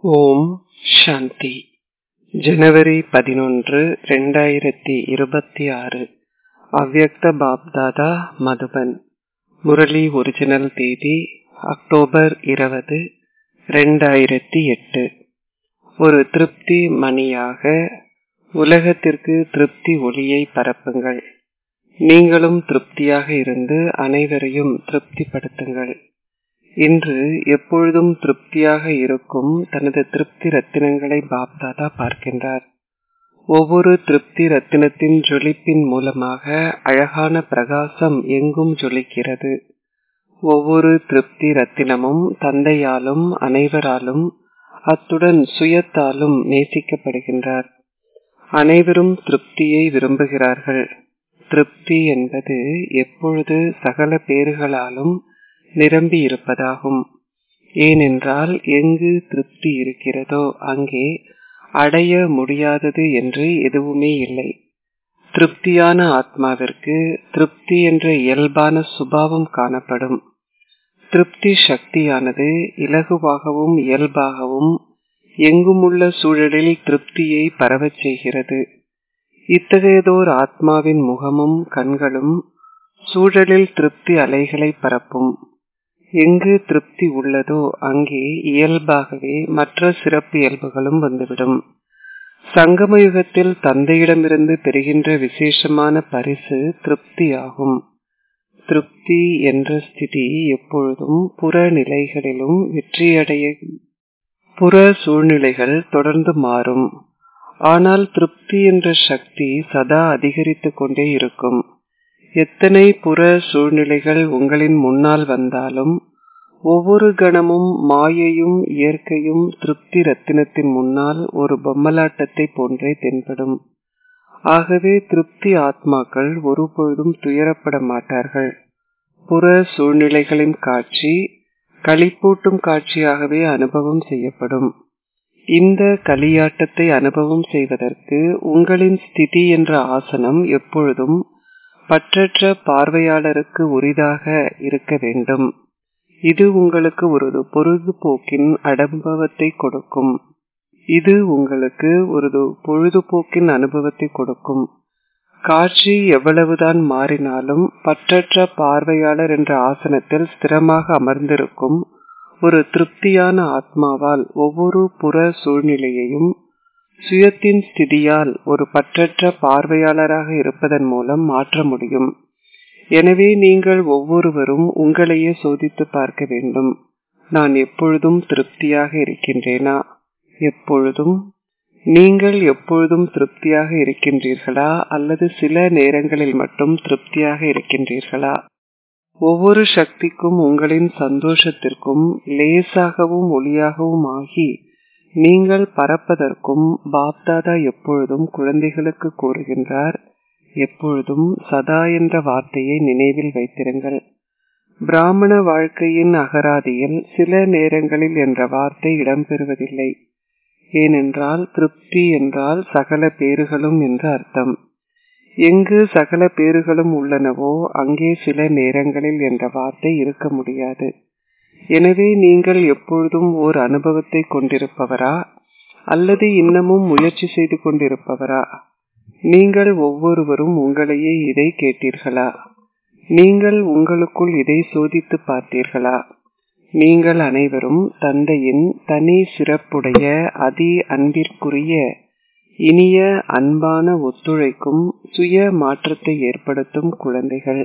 ஓம் சாந்தி ஜனவரி பதினொன்று ரெண்டாயிரத்தி இருபத்தி ஆறு அவ்யக்த பாப்தாதா மதுபன் முரளி ஒரிஜினல் தேதி அக்டோபர் இருபது ரெண்டாயிரத்தி எட்டு ஒரு திருப்தி மணியாக உலகத்திற்கு திருப்தி ஒளியை பரப்புங்கள் நீங்களும் திருப்தியாக இருந்து அனைவரையும் திருப்திப்படுத்துங்கள் இன்று எப்பொழுதும் திருப்தியாக இருக்கும் தனது திருப்தி ரத்தினங்களை பாப்தாதா பார்க்கின்றார் ஒவ்வொரு திருப்தி ரத்தினத்தின் ஜொலிப்பின் மூலமாக அழகான பிரகாசம் எங்கும் ஜொலிக்கிறது ஒவ்வொரு திருப்தி ரத்தினமும் தந்தையாலும் அனைவராலும் அத்துடன் சுயத்தாலும் நேசிக்கப்படுகின்றார் அனைவரும் திருப்தியை விரும்புகிறார்கள் திருப்தி என்பது எப்பொழுது சகல பேறுகளாலும் நிரம்பி இருப்பதாகும் ஏனென்றால் எங்கு திருப்தி இருக்கிறதோ அங்கே அடைய முடியாதது என்று எதுவுமே இல்லை திருப்தியான ஆத்மாவிற்கு திருப்தி என்ற இயல்பான சுபாவம் காணப்படும் திருப்தி சக்தியானது இலகுவாகவும் இயல்பாகவும் எங்குமுள்ள சூழலில் திருப்தியை பரவச் செய்கிறது இத்தகையதோர் ஆத்மாவின் முகமும் கண்களும் சூழலில் திருப்தி அலைகளை பரப்பும் எங்கு திருப்தி உள்ளதோ அங்கே இயல்பாகவே மற்ற சிறப்பு இயல்புகளும் வந்துவிடும் சங்கமயுகத்தில் தந்தையிடமிருந்து பெறுகின்ற விசேஷமான பரிசு திருப்தி ஆகும் திருப்தி என்ற ஸ்திதி எப்பொழுதும் புற நிலைகளிலும் வெற்றியடைய புற சூழ்நிலைகள் தொடர்ந்து மாறும் ஆனால் திருப்தி என்ற சக்தி சதா அதிகரித்து கொண்டே இருக்கும் எத்தனை புற சூழ்நிலைகள் உங்களின் முன்னால் வந்தாலும் ஒவ்வொரு கணமும் மாயையும் இயற்கையும் திருப்தி ரத்தினத்தின் முன்னால் ஒரு பொம்மலாட்டத்தை போன்றே தென்படும் ஆகவே திருப்தி ஆத்மாக்கள் ஒருபொழுதும் துயரப்பட மாட்டார்கள் புற சூழ்நிலைகளின் காட்சி களிப்பூட்டும் காட்சியாகவே அனுபவம் செய்யப்படும் இந்த களியாட்டத்தை அனுபவம் செய்வதற்கு உங்களின் ஸ்திதி என்ற ஆசனம் எப்பொழுதும் பற்றற்ற பார்வையாளருக்கு உரிதாக இருக்க வேண்டும் இது உங்களுக்கு ஒரு பொழுதுபோக்கின் அனுபவத்தை கொடுக்கும் இது உங்களுக்கு ஒரு பொழுதுபோக்கின் அனுபவத்தை கொடுக்கும் காட்சி எவ்வளவுதான் மாறினாலும் பற்றற்ற பார்வையாளர் என்ற ஆசனத்தில் ஸ்திரமாக அமர்ந்திருக்கும் ஒரு திருப்தியான ஆத்மாவால் ஒவ்வொரு புற சூழ்நிலையையும் சுயத்தின் ஸ்திதியால் ஒரு பற்றற்ற பார்வையாளராக இருப்பதன் மூலம் மாற்ற முடியும் எனவே நீங்கள் ஒவ்வொருவரும் உங்களையே சோதித்து பார்க்க வேண்டும் நான் எப்பொழுதும் திருப்தியாக இருக்கின்றேனா எப்பொழுதும் நீங்கள் எப்பொழுதும் திருப்தியாக இருக்கின்றீர்களா அல்லது சில நேரங்களில் மட்டும் திருப்தியாக இருக்கின்றீர்களா ஒவ்வொரு சக்திக்கும் உங்களின் சந்தோஷத்திற்கும் லேசாகவும் ஒளியாகவும் ஆகி நீங்கள் பறப்பதற்கும் பாப்தாதா எப்பொழுதும் குழந்தைகளுக்கு கூறுகின்றார் எப்பொழுதும் சதா என்ற வார்த்தையை நினைவில் வைத்திருங்கள் பிராமண வாழ்க்கையின் அகராதியில் சில நேரங்களில் என்ற வார்த்தை இடம்பெறுவதில்லை ஏனென்றால் திருப்தி என்றால் சகல பேறுகளும் என்று அர்த்தம் எங்கு சகல பேறுகளும் உள்ளனவோ அங்கே சில நேரங்களில் என்ற வார்த்தை இருக்க முடியாது எனவே நீங்கள் எப்பொழுதும் ஓர் அனுபவத்தை கொண்டிருப்பவரா அல்லது இன்னமும் முயற்சி செய்து கொண்டிருப்பவரா நீங்கள் ஒவ்வொருவரும் உங்களையே இதை கேட்டீர்களா நீங்கள் உங்களுக்குள் இதை சோதித்து பார்த்தீர்களா நீங்கள் அனைவரும் தந்தையின் தனி சிறப்புடைய அதி அன்பிற்குரிய இனிய அன்பான ஒத்துழைக்கும் சுய மாற்றத்தை ஏற்படுத்தும் குழந்தைகள்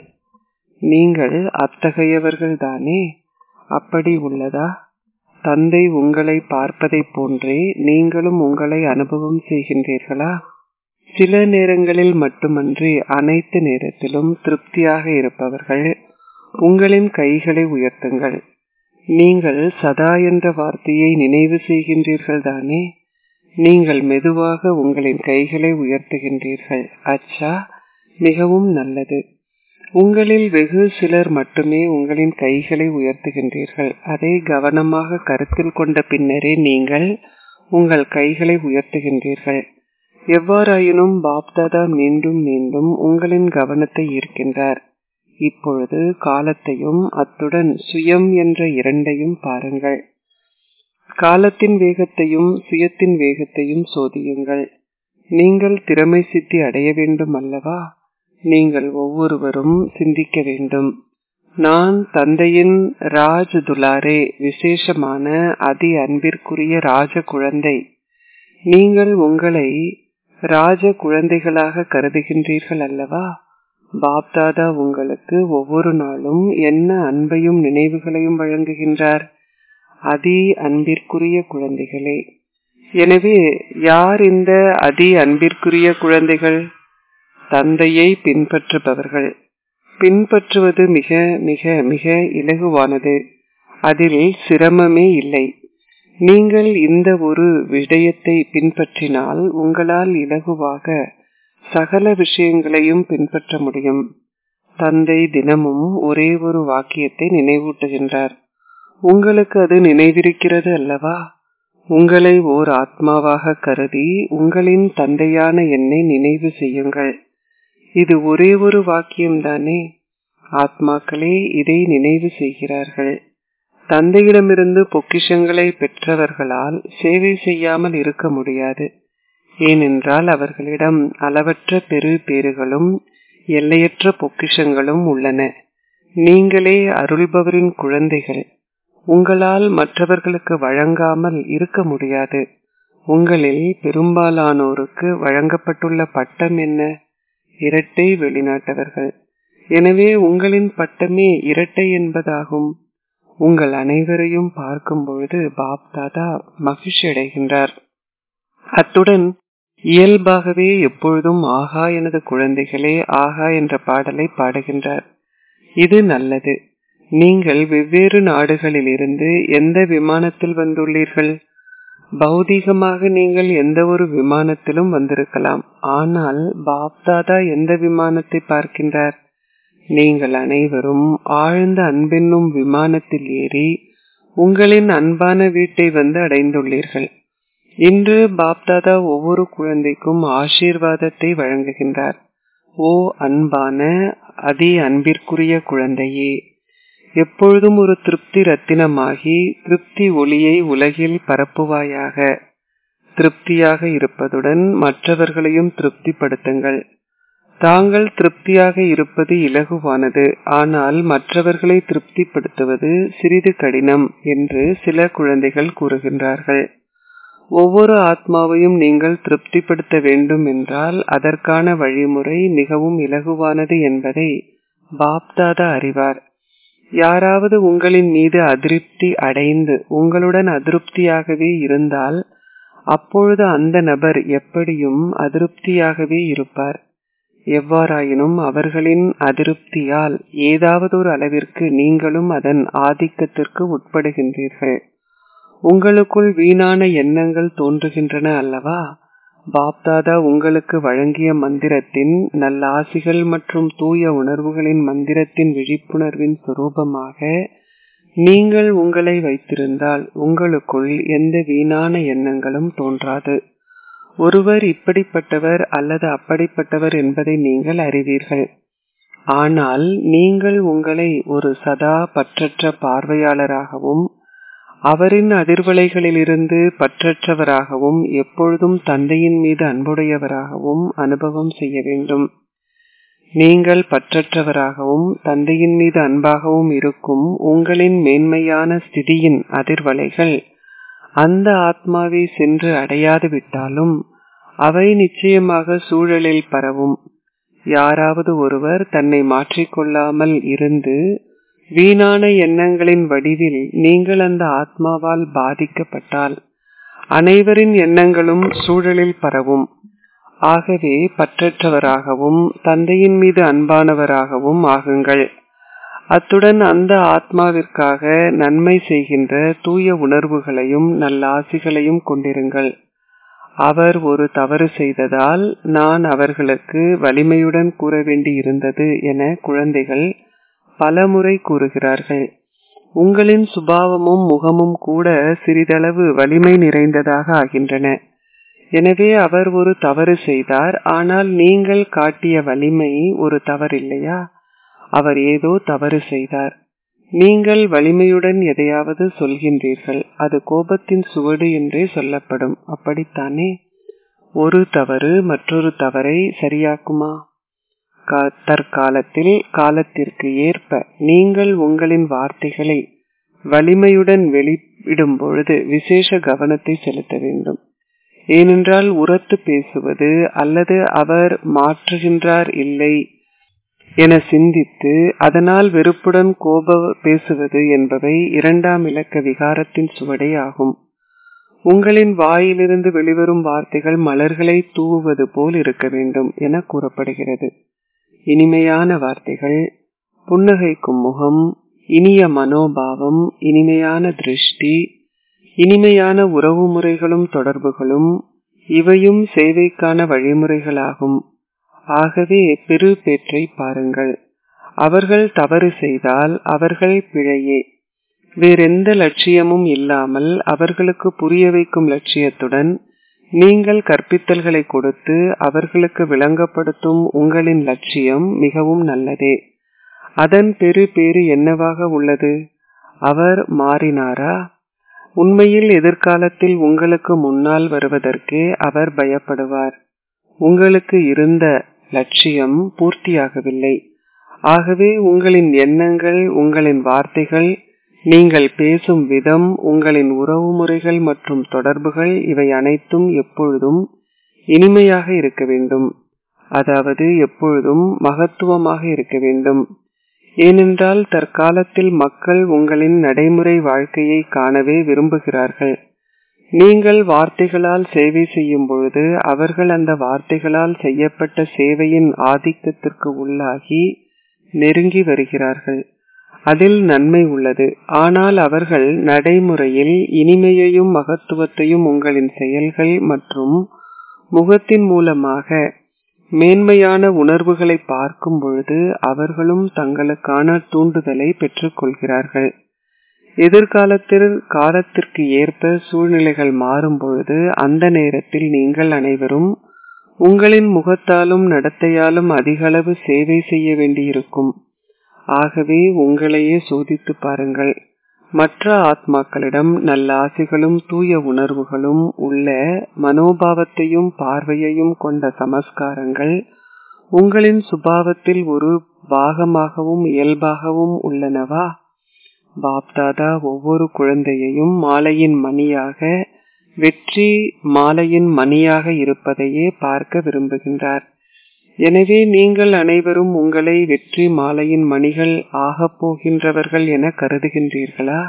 நீங்கள் அத்தகையவர்கள் தானே அப்படி உள்ளதா தந்தை உங்களை பார்ப்பதை போன்றே நீங்களும் உங்களை அனுபவம் செய்கின்றீர்களா சில நேரங்களில் மட்டுமன்றி அனைத்து நேரத்திலும் திருப்தியாக இருப்பவர்கள் உங்களின் கைகளை உயர்த்துங்கள் நீங்கள் சதா என்ற வார்த்தையை நினைவு செய்கின்றீர்கள் தானே நீங்கள் மெதுவாக உங்களின் கைகளை உயர்த்துகின்றீர்கள் அச்சா மிகவும் நல்லது உங்களில் வெகு சிலர் மட்டுமே உங்களின் கைகளை உயர்த்துகின்றீர்கள் அதை கவனமாக கருத்தில் கொண்ட பின்னரே நீங்கள் உங்கள் கைகளை உயர்த்துகின்றீர்கள் எவ்வாறாயினும் பாப்தாதா மீண்டும் மீண்டும் உங்களின் கவனத்தை ஈர்க்கின்றார் இப்பொழுது காலத்தையும் அத்துடன் சுயம் என்ற இரண்டையும் பாருங்கள் காலத்தின் வேகத்தையும் சுயத்தின் வேகத்தையும் சோதியுங்கள் நீங்கள் திறமை சித்தி அடைய வேண்டும் அல்லவா நீங்கள் ஒவ்வொருவரும் சிந்திக்க வேண்டும் நான் தந்தையின் ராஜ் துலாரே விசேஷமான அதி அன்பிற்குரிய ராஜ குழந்தை நீங்கள் உங்களை ராஜ குழந்தைகளாக கருதுகின்றீர்கள் அல்லவா பாப்தாதா உங்களுக்கு ஒவ்வொரு நாளும் என்ன அன்பையும் நினைவுகளையும் வழங்குகின்றார் அதி அன்பிற்குரிய குழந்தைகளே எனவே யார் இந்த அதி அன்பிற்குரிய குழந்தைகள் தந்தையை பின்பற்றுபவர்கள் பின்பற்றுவது மிக மிக மிக இலகுவானது அதில் சிரமமே இல்லை நீங்கள் இந்த ஒரு விடயத்தை பின்பற்றினால் உங்களால் இலகுவாக சகல விஷயங்களையும் பின்பற்ற முடியும் தந்தை தினமும் ஒரே ஒரு வாக்கியத்தை நினைவூட்டுகின்றார் உங்களுக்கு அது நினைவிருக்கிறது அல்லவா உங்களை ஓர் ஆத்மாவாக கருதி உங்களின் தந்தையான என்னை நினைவு செய்யுங்கள் இது ஒரே ஒரு வாக்கியம்தானே ஆத்மாக்களே இதை நினைவு செய்கிறார்கள் தந்தையிடமிருந்து பொக்கிஷங்களை பெற்றவர்களால் சேவை செய்யாமல் இருக்க முடியாது ஏனென்றால் அவர்களிடம் அளவற்ற பெரு பேறுகளும் எல்லையற்ற பொக்கிஷங்களும் உள்ளன நீங்களே அருள்பவரின் குழந்தைகள் உங்களால் மற்றவர்களுக்கு வழங்காமல் இருக்க முடியாது உங்களில் பெரும்பாலானோருக்கு வழங்கப்பட்டுள்ள பட்டம் என்ன இரட்டை வெளிநாட்டவர்கள் எனவே உங்களின் பட்டமே இரட்டை என்பதாகும் உங்கள் அனைவரையும் பார்க்கும் பொழுது பாப் தாதா மகிழ்ச்சி அடைகின்றார் அத்துடன் இயல்பாகவே எப்பொழுதும் ஆகா எனது குழந்தைகளே ஆகா என்ற பாடலை பாடுகின்றார் இது நல்லது நீங்கள் வெவ்வேறு நாடுகளில் இருந்து எந்த விமானத்தில் வந்துள்ளீர்கள் பௌதீகமாக நீங்கள் எந்த ஒரு விமானத்திலும் வந்திருக்கலாம் ஆனால் பாப்தாதா எந்த விமானத்தை பார்க்கின்றார் நீங்கள் அனைவரும் ஆழ்ந்த அன்பென்னும் விமானத்தில் ஏறி உங்களின் அன்பான வீட்டை வந்து அடைந்துள்ளீர்கள் இன்று பாப்தாதா ஒவ்வொரு குழந்தைக்கும் ஆசீர்வாதத்தை வழங்குகின்றார் ஓ அன்பான அதி அன்பிற்குரிய குழந்தையே எப்பொழுதும் ஒரு திருப்தி ரத்தினமாகி திருப்தி ஒளியை உலகில் பரப்புவாயாக திருப்தியாக இருப்பதுடன் மற்றவர்களையும் திருப்திப்படுத்துங்கள் தாங்கள் திருப்தியாக இருப்பது இலகுவானது ஆனால் மற்றவர்களை திருப்திப்படுத்துவது சிறிது கடினம் என்று சில குழந்தைகள் கூறுகின்றார்கள் ஒவ்வொரு ஆத்மாவையும் நீங்கள் திருப்திப்படுத்த வேண்டும் என்றால் அதற்கான வழிமுறை மிகவும் இலகுவானது என்பதை பாப்தாதா அறிவார் யாராவது உங்களின் மீது அதிருப்தி அடைந்து உங்களுடன் அதிருப்தியாகவே இருந்தால் அப்பொழுது அந்த நபர் எப்படியும் அதிருப்தியாகவே இருப்பார் எவ்வாறாயினும் அவர்களின் அதிருப்தியால் ஏதாவது ஒரு அளவிற்கு நீங்களும் அதன் ஆதிக்கத்திற்கு உட்படுகின்றீர்கள் உங்களுக்குள் வீணான எண்ணங்கள் தோன்றுகின்றன அல்லவா பாப்தாதா உங்களுக்கு வழங்கிய மந்திரத்தின் நல்ல ஆசிகள் மற்றும் தூய உணர்வுகளின் மந்திரத்தின் விழிப்புணர்வின் சுரூபமாக நீங்கள் உங்களை வைத்திருந்தால் உங்களுக்குள் எந்த வீணான எண்ணங்களும் தோன்றாது ஒருவர் இப்படிப்பட்டவர் அல்லது அப்படிப்பட்டவர் என்பதை நீங்கள் அறிவீர்கள் ஆனால் நீங்கள் உங்களை ஒரு சதா பற்றற்ற பார்வையாளராகவும் அவரின் அதிர்வலைகளிலிருந்து பற்றற்றவராகவும் எப்பொழுதும் தந்தையின் மீது அன்புடையவராகவும் அனுபவம் செய்ய வேண்டும் நீங்கள் பற்றற்றவராகவும் தந்தையின் மீது அன்பாகவும் இருக்கும் உங்களின் மேன்மையான ஸ்திதியின் அதிர்வலைகள் அந்த ஆத்மாவை சென்று அடையாது விட்டாலும் அவை நிச்சயமாக சூழலில் பரவும் யாராவது ஒருவர் தன்னை மாற்றிக்கொள்ளாமல் இருந்து வீணான எண்ணங்களின் வடிவில் நீங்கள் அந்த ஆத்மாவால் பாதிக்கப்பட்டால் அனைவரின் எண்ணங்களும் சூழலில் பரவும் ஆகவே பற்றற்றவராகவும் தந்தையின் மீது அன்பானவராகவும் ஆகுங்கள் அத்துடன் அந்த ஆத்மாவிற்காக நன்மை செய்கின்ற தூய உணர்வுகளையும் நல்லாசிகளையும் கொண்டிருங்கள் அவர் ஒரு தவறு செய்ததால் நான் அவர்களுக்கு வலிமையுடன் கூற வேண்டி இருந்தது என குழந்தைகள் பலமுறை கூறுகிறார்கள் உங்களின் சுபாவமும் முகமும் கூட சிறிதளவு வலிமை நிறைந்ததாக ஆகின்றன எனவே அவர் ஒரு தவறு செய்தார் ஆனால் நீங்கள் காட்டிய வலிமை ஒரு தவறில்லையா அவர் ஏதோ தவறு செய்தார் நீங்கள் வலிமையுடன் எதையாவது சொல்கின்றீர்கள் அது கோபத்தின் சுவடு என்றே சொல்லப்படும் அப்படித்தானே ஒரு தவறு மற்றொரு தவறை சரியாக்குமா தற்காலத்தில் காலத்திற்கு ஏற்ப நீங்கள் உங்களின் வார்த்தைகளை வலிமையுடன் வெளியிடும் பொழுது விசேஷ கவனத்தை செலுத்த வேண்டும் ஏனென்றால் உரத்து பேசுவது அல்லது அவர் மாற்றுகின்றார் இல்லை என சிந்தித்து அதனால் வெறுப்புடன் கோப பேசுவது என்பவை இரண்டாம் இலக்க விகாரத்தின் சுவடே ஆகும் உங்களின் வாயிலிருந்து வெளிவரும் வார்த்தைகள் மலர்களை தூவுவது போல் இருக்க வேண்டும் என கூறப்படுகிறது இனிமையான வார்த்தைகள் புன்னகைக்கும் முகம் இனிய மனோபாவம் இனிமையான திருஷ்டி இனிமையான உறவு முறைகளும் தொடர்புகளும் இவையும் சேவைக்கான வழிமுறைகளாகும் ஆகவே பெரு பேற்றை பாருங்கள் அவர்கள் தவறு செய்தால் அவர்கள் பிழையே வேறெந்த லட்சியமும் இல்லாமல் அவர்களுக்கு புரிய வைக்கும் லட்சியத்துடன் நீங்கள் கற்பித்தல்களை கொடுத்து அவர்களுக்கு விளங்கப்படுத்தும் உங்களின் லட்சியம் மிகவும் நல்லதே அதன் பெரு பேறு என்னவாக உள்ளது அவர் மாறினாரா உண்மையில் எதிர்காலத்தில் உங்களுக்கு முன்னால் வருவதற்கே அவர் பயப்படுவார் உங்களுக்கு இருந்த லட்சியம் பூர்த்தியாகவில்லை ஆகவே உங்களின் எண்ணங்கள் உங்களின் வார்த்தைகள் நீங்கள் பேசும் விதம் உங்களின் உறவு முறைகள் மற்றும் தொடர்புகள் இவை அனைத்தும் எப்பொழுதும் இனிமையாக இருக்க வேண்டும் அதாவது எப்பொழுதும் மகத்துவமாக இருக்க வேண்டும் ஏனென்றால் தற்காலத்தில் மக்கள் உங்களின் நடைமுறை வாழ்க்கையை காணவே விரும்புகிறார்கள் நீங்கள் வார்த்தைகளால் சேவை செய்யும் பொழுது அவர்கள் அந்த வார்த்தைகளால் செய்யப்பட்ட சேவையின் ஆதிக்கத்திற்கு உள்ளாகி நெருங்கி வருகிறார்கள் அதில் நன்மை உள்ளது ஆனால் அவர்கள் நடைமுறையில் இனிமையையும் மகத்துவத்தையும் உங்களின் செயல்கள் மற்றும் முகத்தின் மூலமாக மேன்மையான உணர்வுகளை பார்க்கும் பொழுது அவர்களும் தங்களுக்கான தூண்டுதலை பெற்றுக்கொள்கிறார்கள் எதிர்காலத்தில் காலத்திற்கு ஏற்ப சூழ்நிலைகள் மாறும் பொழுது அந்த நேரத்தில் நீங்கள் அனைவரும் உங்களின் முகத்தாலும் நடத்தையாலும் அதிகளவு சேவை செய்ய வேண்டியிருக்கும் ஆகவே உங்களையே சோதித்து பாருங்கள் மற்ற ஆத்மாக்களிடம் நல்ல ஆசைகளும் தூய உணர்வுகளும் உள்ள மனோபாவத்தையும் பார்வையையும் கொண்ட சமஸ்காரங்கள் உங்களின் சுபாவத்தில் ஒரு பாகமாகவும் இயல்பாகவும் உள்ளனவா பாப்தாதா ஒவ்வொரு குழந்தையையும் மாலையின் மணியாக வெற்றி மாலையின் மணியாக இருப்பதையே பார்க்க விரும்புகின்றார் எனவே நீங்கள் அனைவரும் உங்களை வெற்றி மாலையின் மணிகள் ஆகப் போகின்றவர்கள் என கருதுகின்றீர்களா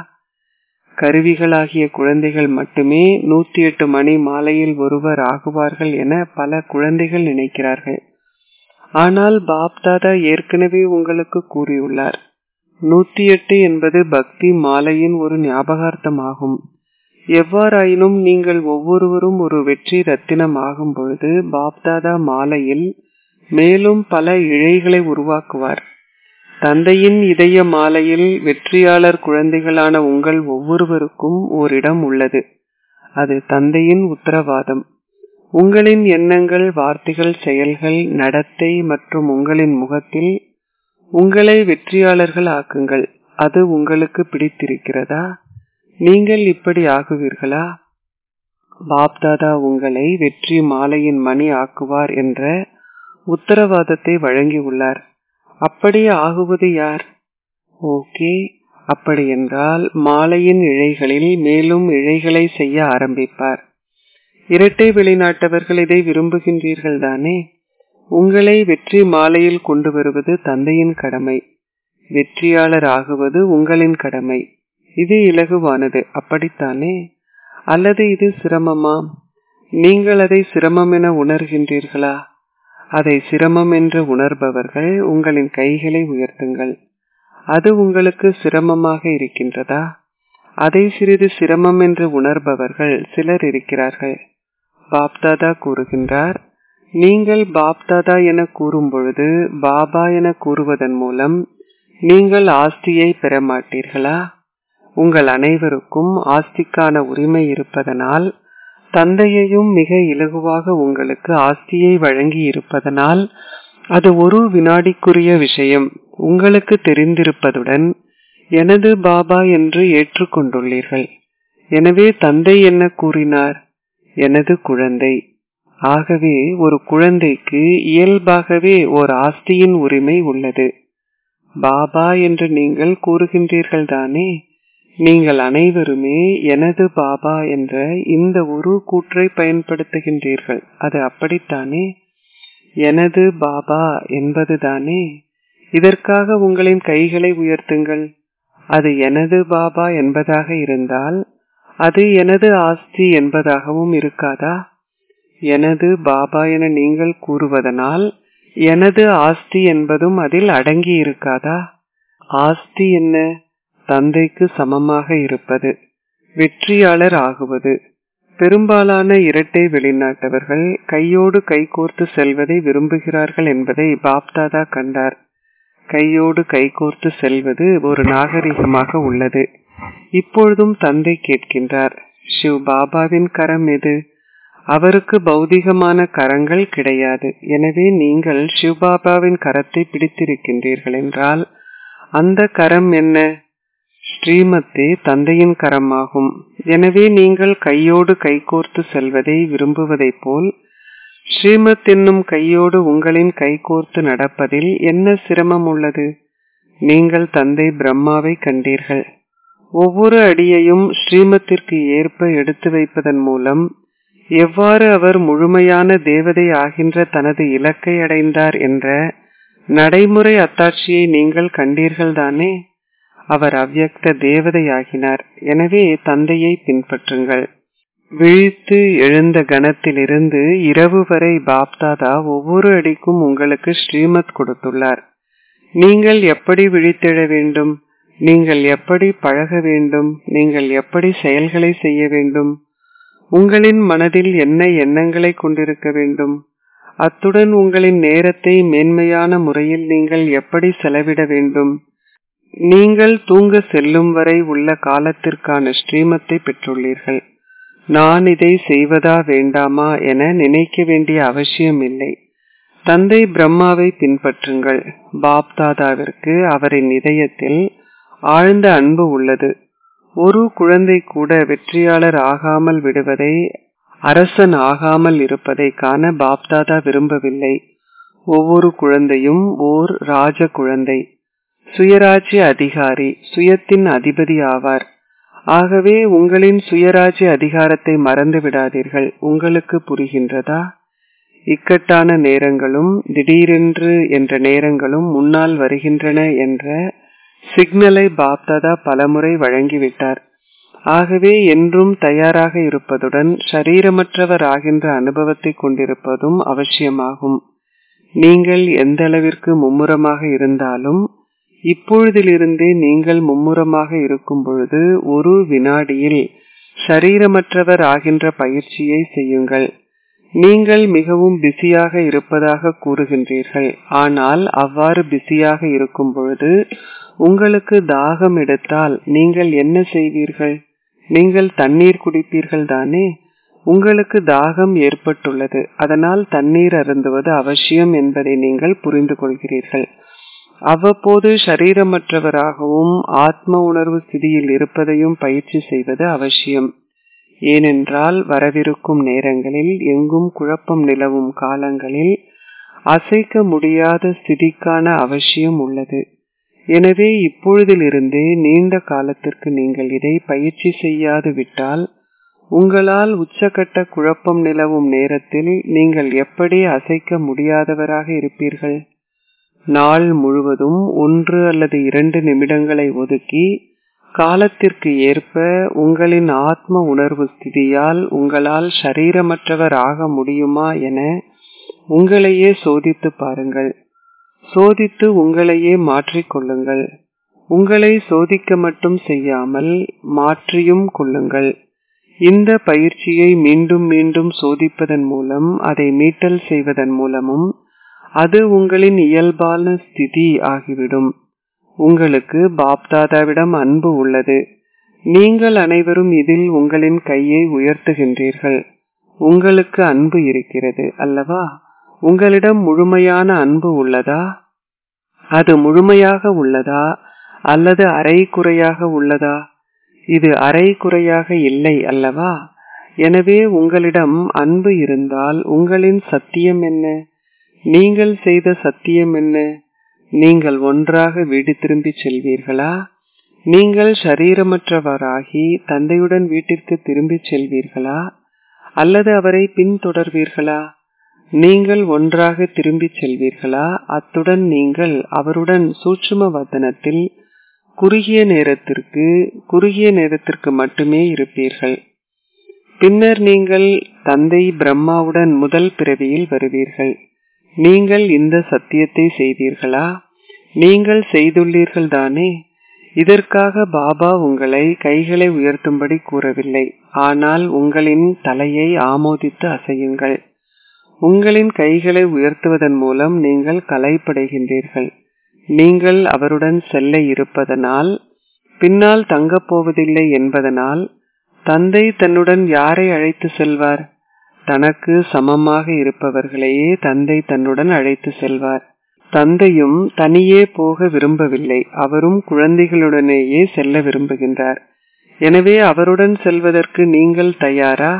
கருவிகளாகிய குழந்தைகள் மட்டுமே நூத்தி எட்டு மணி மாலையில் ஒருவர் ஆகுவார்கள் என பல குழந்தைகள் நினைக்கிறார்கள் ஆனால் பாப்தாதா ஏற்கனவே உங்களுக்கு கூறியுள்ளார் நூத்தி எட்டு என்பது பக்தி மாலையின் ஒரு ஞாபகார்த்தமாகும் எவ்வாறாயினும் நீங்கள் ஒவ்வொருவரும் ஒரு வெற்றி ரத்தினம் ஆகும் பொழுது பாப்தாதா மாலையில் மேலும் பல இழைகளை உருவாக்குவார் தந்தையின் இதய மாலையில் வெற்றியாளர் குழந்தைகளான உங்கள் ஒவ்வொருவருக்கும் ஓரிடம் உள்ளது அது தந்தையின் உத்தரவாதம் உங்களின் எண்ணங்கள் வார்த்தைகள் செயல்கள் நடத்தை மற்றும் உங்களின் முகத்தில் உங்களை வெற்றியாளர்கள் ஆக்குங்கள் அது உங்களுக்கு பிடித்திருக்கிறதா நீங்கள் இப்படி ஆகுவீர்களா பாப்தாதா உங்களை வெற்றி மாலையின் மணி ஆக்குவார் என்ற உத்தரவாதத்தை வழங்கியுள்ளார் அப்படி ஆகுவது யார் ஓகே அப்படி என்றால் மாலையின் இழைகளில் மேலும் இழைகளை செய்ய ஆரம்பிப்பார் இரட்டை வெளிநாட்டவர்கள் இதை விரும்புகின்றீர்கள் தானே உங்களை வெற்றி மாலையில் கொண்டு வருவது தந்தையின் கடமை வெற்றியாளர் ஆகுவது உங்களின் கடமை இது இலகுவானது அப்படித்தானே அல்லது இது சிரமமா நீங்கள் அதை சிரமம் என உணர்கின்றீர்களா அதை சிரமம் என்று உணர்பவர்கள் உங்களின் கைகளை உயர்த்துங்கள் அது உங்களுக்கு சிரமமாக இருக்கின்றதா அதை சிறிது சிரமம் என்று உணர்பவர்கள் சிலர் இருக்கிறார்கள் பாப்தாதா கூறுகின்றார் நீங்கள் பாப்தாதா என கூறும் பொழுது பாபா என கூறுவதன் மூலம் நீங்கள் ஆஸ்தியை பெற மாட்டீர்களா உங்கள் அனைவருக்கும் ஆஸ்திக்கான உரிமை இருப்பதனால் தந்தையையும் மிக இலகுவாக உங்களுக்கு ஆஸ்தியை வழங்கி இருப்பதனால் அது ஒரு வினாடிக்குரிய விஷயம் உங்களுக்கு தெரிந்திருப்பதுடன் எனது பாபா என்று ஏற்றுக்கொண்டுள்ளீர்கள் எனவே தந்தை என்ன கூறினார் எனது குழந்தை ஆகவே ஒரு குழந்தைக்கு இயல்பாகவே ஓர் ஆஸ்தியின் உரிமை உள்ளது பாபா என்று நீங்கள் கூறுகின்றீர்கள் தானே நீங்கள் அனைவருமே எனது பாபா என்ற இந்த ஒரு கூற்றை பயன்படுத்துகின்றீர்கள் அது அப்படித்தானே எனது பாபா என்பதுதானே இதற்காக உங்களின் கைகளை உயர்த்துங்கள் அது எனது பாபா என்பதாக இருந்தால் அது எனது ஆஸ்தி என்பதாகவும் இருக்காதா எனது பாபா என நீங்கள் கூறுவதனால் எனது ஆஸ்தி என்பதும் அதில் அடங்கி இருக்காதா ஆஸ்தி என்ன தந்தைக்கு சமமாக இருப்பது வெற்றியாளர் ஆகுவது பெரும்பாலான இரட்டை வெளிநாட்டவர்கள் கையோடு கைகோர்த்து செல்வதை விரும்புகிறார்கள் என்பதை பாப்தாதா கண்டார் கையோடு கைகோர்த்து செல்வது ஒரு நாகரிகமாக உள்ளது இப்பொழுதும் தந்தை கேட்கின்றார் ஷிவ் பாபாவின் கரம் எது அவருக்கு பௌதிகமான கரங்கள் கிடையாது எனவே நீங்கள் சிவபாபாவின் கரத்தை பிடித்திருக்கின்றீர்கள் என்றால் அந்த கரம் என்ன ஸ்ரீமத்தே தந்தையின் கரமாகும் எனவே நீங்கள் கையோடு கைகோர்த்து செல்வதை விரும்புவதைப் போல் ஸ்ரீமத் என்னும் கையோடு உங்களின் கைகோர்த்து நடப்பதில் என்ன சிரமம் உள்ளது நீங்கள் தந்தை பிரம்மாவை கண்டீர்கள் ஒவ்வொரு அடியையும் ஸ்ரீமத்திற்கு ஏற்ப எடுத்து வைப்பதன் மூலம் எவ்வாறு அவர் முழுமையான தேவதை ஆகின்ற தனது இலக்கை அடைந்தார் என்ற நடைமுறை அத்தாட்சியை நீங்கள் கண்டீர்கள் தானே அவர் அவ்யக்த தேவதையாகினார் எனவே தந்தையை பின்பற்றுங்கள் விழித்து எழுந்த கணத்திலிருந்து இரவு வரை பாப்தாதா ஒவ்வொரு அடிக்கும் உங்களுக்கு ஸ்ரீமத் கொடுத்துள்ளார் நீங்கள் எப்படி விழித்தெழ வேண்டும் நீங்கள் எப்படி பழக வேண்டும் நீங்கள் எப்படி செயல்களை செய்ய வேண்டும் உங்களின் மனதில் என்ன எண்ணங்களை கொண்டிருக்க வேண்டும் அத்துடன் உங்களின் நேரத்தை மேன்மையான முறையில் நீங்கள் எப்படி செலவிட வேண்டும் நீங்கள் தூங்க செல்லும் வரை உள்ள காலத்திற்கான ஸ்ரீமத்தை பெற்றுள்ளீர்கள் நான் இதை செய்வதா வேண்டாமா என நினைக்க வேண்டிய அவசியம் இல்லை தந்தை பிரம்மாவை பின்பற்றுங்கள் பாப்தாதாவிற்கு அவரின் இதயத்தில் ஆழ்ந்த அன்பு உள்ளது ஒரு குழந்தை கூட வெற்றியாளர் ஆகாமல் விடுவதை அரசன் ஆகாமல் இருப்பதை காண பாப்தாதா விரும்பவில்லை ஒவ்வொரு குழந்தையும் ஓர் ராஜ குழந்தை சுயராஜ்ய அதிகாரி சுயத்தின் அதிபதி ஆவார் ஆகவே உங்களின் சுயராஜ்ய அதிகாரத்தை மறந்து விடாதீர்கள் உங்களுக்கு புரிகின்றதா இக்கட்டான நேரங்களும் திடீரென்று என்ற நேரங்களும் முன்னால் வருகின்றன என்ற சிக்னலை பாப்தாதா பலமுறை வழங்கிவிட்டார் ஆகவே என்றும் தயாராக இருப்பதுடன் சரீரமற்றவர் ஆகின்ற அனுபவத்தை கொண்டிருப்பதும் அவசியமாகும் நீங்கள் எந்த அளவிற்கு மும்முரமாக இருந்தாலும் இப்பொழுதிலிருந்தே நீங்கள் மும்முரமாக இருக்கும் பொழுது ஒரு வினாடியில் சரீரமற்றவர் ஆகின்ற பயிற்சியை செய்யுங்கள் நீங்கள் மிகவும் பிஸியாக இருப்பதாக கூறுகின்றீர்கள் ஆனால் அவ்வாறு பிஸியாக இருக்கும் பொழுது உங்களுக்கு தாகம் எடுத்தால் நீங்கள் என்ன செய்வீர்கள் நீங்கள் தண்ணீர் குடிப்பீர்கள் தானே உங்களுக்கு தாகம் ஏற்பட்டுள்ளது அதனால் தண்ணீர் அருந்துவது அவசியம் என்பதை நீங்கள் புரிந்து கொள்கிறீர்கள் அவ்வப்போது சரீரமற்றவராகவும் ஆத்ம உணர்வு ஸ்திதியில் இருப்பதையும் பயிற்சி செய்வது அவசியம் ஏனென்றால் வரவிருக்கும் நேரங்களில் எங்கும் குழப்பம் நிலவும் காலங்களில் அசைக்க முடியாத ஸ்திதிக்கான அவசியம் உள்ளது எனவே இப்பொழுதிலிருந்தே நீண்ட காலத்திற்கு நீங்கள் இதை பயிற்சி செய்யாது விட்டால் உங்களால் உச்சகட்ட குழப்பம் நிலவும் நேரத்தில் நீங்கள் எப்படி அசைக்க முடியாதவராக இருப்பீர்கள் நாள் முழுவதும் ஒன்று அல்லது இரண்டு நிமிடங்களை ஒதுக்கி காலத்திற்கு ஏற்ப உங்களின் ஆத்ம உணர்வு ஸ்திதியால் உங்களால் சரீரமற்றவர் ஆக முடியுமா என உங்களையே சோதித்து பாருங்கள் சோதித்து உங்களையே மாற்றிக்கொள்ளுங்கள் உங்களை சோதிக்க மட்டும் செய்யாமல் மாற்றியும் கொள்ளுங்கள் இந்த பயிற்சியை மீண்டும் மீண்டும் சோதிப்பதன் மூலம் அதை மீட்டல் செய்வதன் மூலமும் அது உங்களின் இயல்பான ஸ்திதி ஆகிவிடும் உங்களுக்கு பாப்தாதாவிடம் அன்பு உள்ளது நீங்கள் அனைவரும் இதில் உங்களின் கையை உயர்த்துகின்றீர்கள் உங்களுக்கு அன்பு இருக்கிறது அல்லவா உங்களிடம் முழுமையான அன்பு உள்ளதா அது முழுமையாக உள்ளதா அல்லது அரை குறையாக உள்ளதா இது அரை குறையாக இல்லை அல்லவா எனவே உங்களிடம் அன்பு இருந்தால் உங்களின் சத்தியம் என்ன நீங்கள் செய்த சத்தியம் என்ன நீங்கள் ஒன்றாக வீடு திரும்பி செல்வீர்களா நீங்கள் சரீரமற்றவராகி தந்தையுடன் வீட்டிற்கு திரும்பி செல்வீர்களா அல்லது அவரை பின்தொடர்வீர்களா நீங்கள் ஒன்றாக திரும்பி செல்வீர்களா அத்துடன் நீங்கள் அவருடன் சூட்சும வதனத்தில் குறுகிய நேரத்திற்கு குறுகிய நேரத்திற்கு மட்டுமே இருப்பீர்கள் பின்னர் நீங்கள் தந்தை பிரம்மாவுடன் முதல் பிறவியில் வருவீர்கள் நீங்கள் இந்த சத்தியத்தை செய்தீர்களா நீங்கள் செய்துள்ளீர்கள் தானே இதற்காக பாபா உங்களை கைகளை உயர்த்தும்படி கூறவில்லை ஆனால் உங்களின் தலையை ஆமோதித்து அசையுங்கள் உங்களின் கைகளை உயர்த்துவதன் மூலம் நீங்கள் கலைப்படைகின்றீர்கள் நீங்கள் அவருடன் செல்ல இருப்பதனால் பின்னால் தங்கப் போவதில்லை என்பதனால் தந்தை தன்னுடன் யாரை அழைத்து செல்வார் தனக்கு சமமாக இருப்பவர்களையே தந்தை தன்னுடன் அழைத்து செல்வார் தந்தையும் தனியே போக விரும்பவில்லை அவரும் குழந்தைகளுடனேயே செல்ல விரும்புகின்றார் எனவே அவருடன் செல்வதற்கு நீங்கள் தயாரா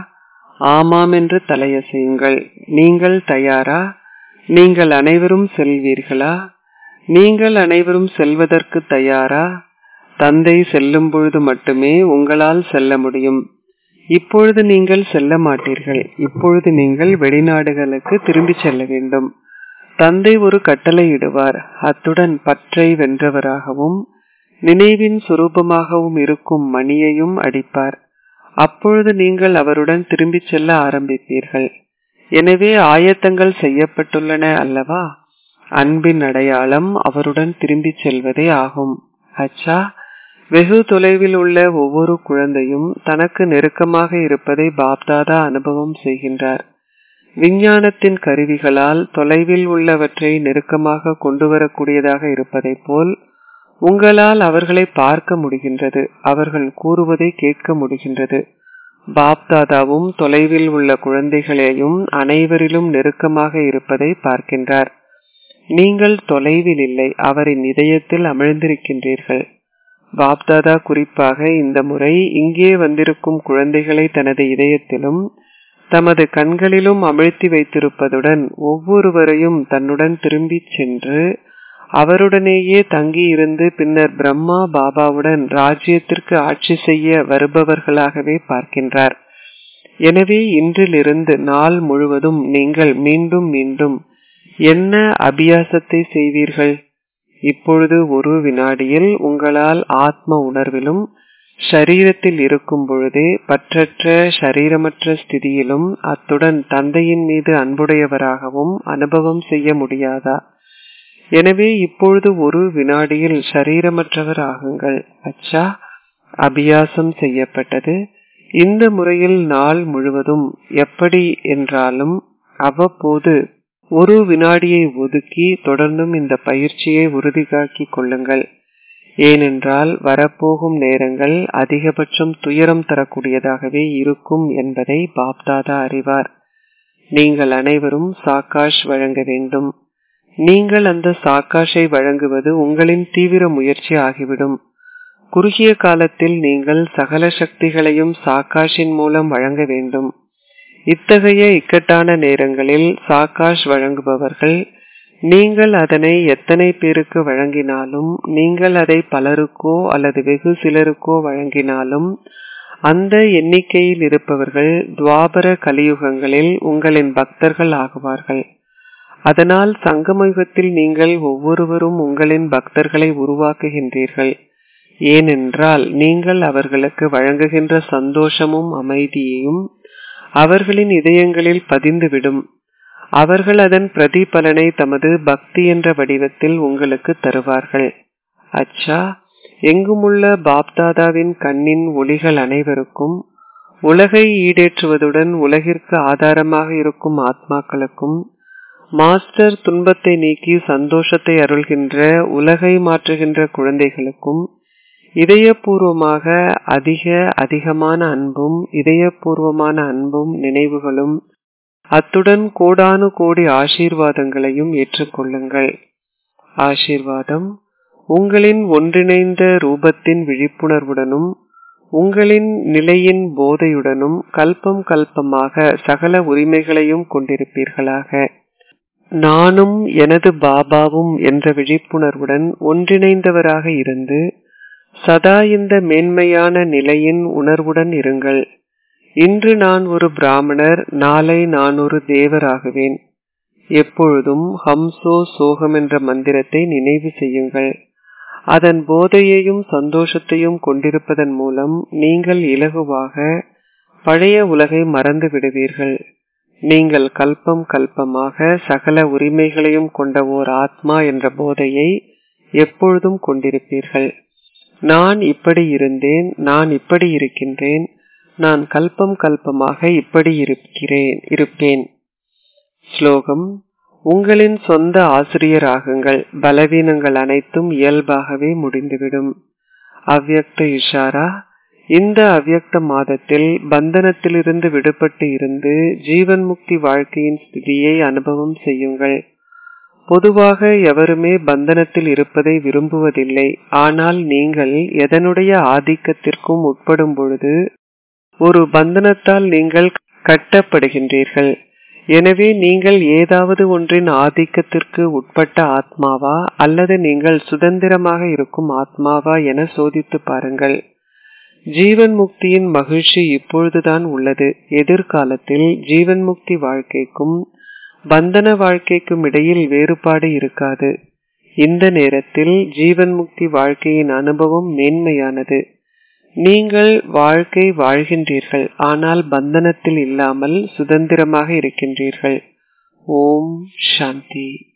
ஆமாம் என்று தலையசையுங்கள் நீங்கள் தயாரா நீங்கள் அனைவரும் செல்வீர்களா நீங்கள் அனைவரும் செல்வதற்கு தயாரா தந்தை செல்லும் பொழுது மட்டுமே உங்களால் செல்ல முடியும் இப்பொழுது நீங்கள் செல்ல மாட்டீர்கள் இப்பொழுது நீங்கள் வெளிநாடுகளுக்கு திரும்பி செல்ல வேண்டும் தந்தை ஒரு கட்டளை இடுவார் அத்துடன் பற்றை வென்றவராகவும் நினைவின் சுரூபமாகவும் இருக்கும் மணியையும் அடிப்பார் அப்பொழுது நீங்கள் அவருடன் திரும்பிச் செல்ல ஆரம்பிப்பீர்கள் எனவே ஆயத்தங்கள் செய்யப்பட்டுள்ளன அல்லவா அன்பின் அடையாளம் அவருடன் திரும்பிச் செல்வதே ஆகும் அச்சா வெகு தொலைவில் உள்ள ஒவ்வொரு குழந்தையும் தனக்கு நெருக்கமாக இருப்பதை பாப்தாதா அனுபவம் செய்கின்றார் விஞ்ஞானத்தின் கருவிகளால் தொலைவில் உள்ளவற்றை நெருக்கமாக கொண்டு வரக்கூடியதாக இருப்பதை போல் உங்களால் அவர்களை பார்க்க முடிகின்றது அவர்கள் கூறுவதை கேட்க முடிகின்றது பாப்தாதாவும் தொலைவில் உள்ள குழந்தைகளையும் அனைவரிலும் நெருக்கமாக இருப்பதை பார்க்கின்றார் நீங்கள் தொலைவில் இல்லை அவரின் இதயத்தில் அமிழ்ந்திருக்கின்றீர்கள் பாப்தாதா குறிப்பாக இந்த முறை இங்கே வந்திருக்கும் குழந்தைகளை தனது இதயத்திலும் தமது கண்களிலும் அமிழ்த்தி வைத்திருப்பதுடன் ஒவ்வொருவரையும் தன்னுடன் திரும்பிச் சென்று அவருடனேயே தங்கி இருந்து பின்னர் பிரம்மா பாபாவுடன் ராஜ்யத்திற்கு ஆட்சி செய்ய வருபவர்களாகவே பார்க்கின்றார் எனவே இன்றிலிருந்து நாள் முழுவதும் நீங்கள் மீண்டும் மீண்டும் என்ன அபியாசத்தை செய்வீர்கள் இப்பொழுது ஒரு வினாடியில் உங்களால் ஆத்ம உணர்விலும் ஷரீரத்தில் இருக்கும் பொழுதே பற்றற்ற ஷரீரமற்ற ஸ்திதியிலும் அத்துடன் தந்தையின் மீது அன்புடையவராகவும் அனுபவம் செய்ய முடியாதா எனவே இப்பொழுது ஒரு வினாடியில் ஷரீரமற்றவர் ஆகுங்கள் அச்சா அபியாசம் செய்யப்பட்டது இந்த முறையில் நாள் முழுவதும் எப்படி என்றாலும் அவ்வப்போது ஒரு வினாடியை ஒதுக்கி தொடர்ந்தும் இந்த பயிற்சியை உறுதியாக்கி கொள்ளுங்கள் ஏனென்றால் வரப்போகும் நேரங்கள் அதிகபட்சம் துயரம் தரக்கூடியதாகவே இருக்கும் என்பதை பாப்தாதா அறிவார் நீங்கள் அனைவரும் சாக்காஷ் வழங்க வேண்டும் நீங்கள் அந்த சாக்காஷை வழங்குவது உங்களின் தீவிர முயற்சி ஆகிவிடும் குறுகிய காலத்தில் நீங்கள் சகல சக்திகளையும் சாக்காஷின் மூலம் வழங்க வேண்டும் இத்தகைய இக்கட்டான நேரங்களில் சாக்காஷ் வழங்குபவர்கள் நீங்கள் அதனை எத்தனை பேருக்கு வழங்கினாலும் நீங்கள் அதை பலருக்கோ அல்லது வெகு சிலருக்கோ வழங்கினாலும் அந்த எண்ணிக்கையில் இருப்பவர்கள் துவாபர கலியுகங்களில் உங்களின் பக்தர்கள் ஆகுவார்கள் அதனால் சங்கமயுகத்தில் நீங்கள் ஒவ்வொருவரும் உங்களின் பக்தர்களை உருவாக்குகின்றீர்கள் ஏனென்றால் நீங்கள் அவர்களுக்கு வழங்குகின்ற சந்தோஷமும் அமைதியையும் அவர்களின் இதயங்களில் பதிந்துவிடும் அவர்கள் அதன் பிரதிபலனை தமது பக்தி என்ற வடிவத்தில் உங்களுக்கு தருவார்கள் அச்சா எங்குமுள்ள பாப்தாதாவின் கண்ணின் ஒளிகள் அனைவருக்கும் உலகை ஈடேற்றுவதுடன் உலகிற்கு ஆதாரமாக இருக்கும் ஆத்மாக்களுக்கும் மாஸ்டர் துன்பத்தை நீக்கி சந்தோஷத்தை அருள்கின்ற உலகை மாற்றுகின்ற குழந்தைகளுக்கும் இதயபூர்வமாக அதிக அதிகமான அன்பும் இதயபூர்வமான அன்பும் நினைவுகளும் அத்துடன் கோடானு கோடி ஆசீர்வாதங்களையும் ஏற்றுக்கொள்ளுங்கள் ஆசீர்வாதம் உங்களின் ஒன்றிணைந்த ரூபத்தின் விழிப்புணர்வுடனும் உங்களின் நிலையின் போதையுடனும் கல்பம் கல்பமாக சகல உரிமைகளையும் கொண்டிருப்பீர்களாக நானும் எனது பாபாவும் என்ற விழிப்புணர்வுடன் ஒன்றிணைந்தவராக இருந்து சதா இந்த மேன்மையான நிலையின் உணர்வுடன் இருங்கள் இன்று நான் ஒரு பிராமணர் நாளை நான் ஒரு தேவராகுவேன் எப்பொழுதும் ஹம்சோ சோகம் என்ற மந்திரத்தை நினைவு செய்யுங்கள் அதன் போதையையும் சந்தோஷத்தையும் கொண்டிருப்பதன் மூலம் நீங்கள் இலகுவாக பழைய உலகை மறந்து விடுவீர்கள் நீங்கள் கல்பம் கல்பமாக சகல உரிமைகளையும் கொண்ட ஓர் ஆத்மா என்ற போதையை எப்பொழுதும் கொண்டிருப்பீர்கள் நான் இப்படி இருந்தேன் நான் இப்படி இருக்கின்றேன் நான் கல்பம் கல்பமாக இப்படி இருக்கிறேன் இருப்பேன் ஸ்லோகம் உங்களின் சொந்த ஆசிரியராகுங்கள் பலவீனங்கள் அனைத்தும் இயல்பாகவே முடிந்துவிடும் அவ்யக்த இஷாரா இந்த அவ்யக்த மாதத்தில் பந்தனத்திலிருந்து விடுபட்டு இருந்து ஜீவன் முக்தி வாழ்க்கையின் ஸ்திதியை அனுபவம் செய்யுங்கள் பொதுவாக எவருமே பந்தனத்தில் இருப்பதை விரும்புவதில்லை ஆனால் நீங்கள் எதனுடைய ஆதிக்கத்திற்கும் உட்படும் பொழுது ஒரு பந்தனத்தால் நீங்கள் கட்டப்படுகின்றீர்கள் எனவே நீங்கள் ஏதாவது ஒன்றின் ஆதிக்கத்திற்கு உட்பட்ட ஆத்மாவா அல்லது நீங்கள் சுதந்திரமாக இருக்கும் ஆத்மாவா என சோதித்து பாருங்கள் ஜீவன் முக்தியின் மகிழ்ச்சி இப்பொழுதுதான் உள்ளது எதிர்காலத்தில் ஜீவன் முக்தி வாழ்க்கைக்கும் பந்தன வாழ்க்கைக்கும் இடையில் வேறுபாடு இருக்காது இந்த நேரத்தில் ஜீவன் முக்தி வாழ்க்கையின் அனுபவம் மேன்மையானது நீங்கள் வாழ்க்கை வாழ்கின்றீர்கள் ஆனால் பந்தனத்தில் இல்லாமல் சுதந்திரமாக இருக்கின்றீர்கள் ஓம் சாந்தி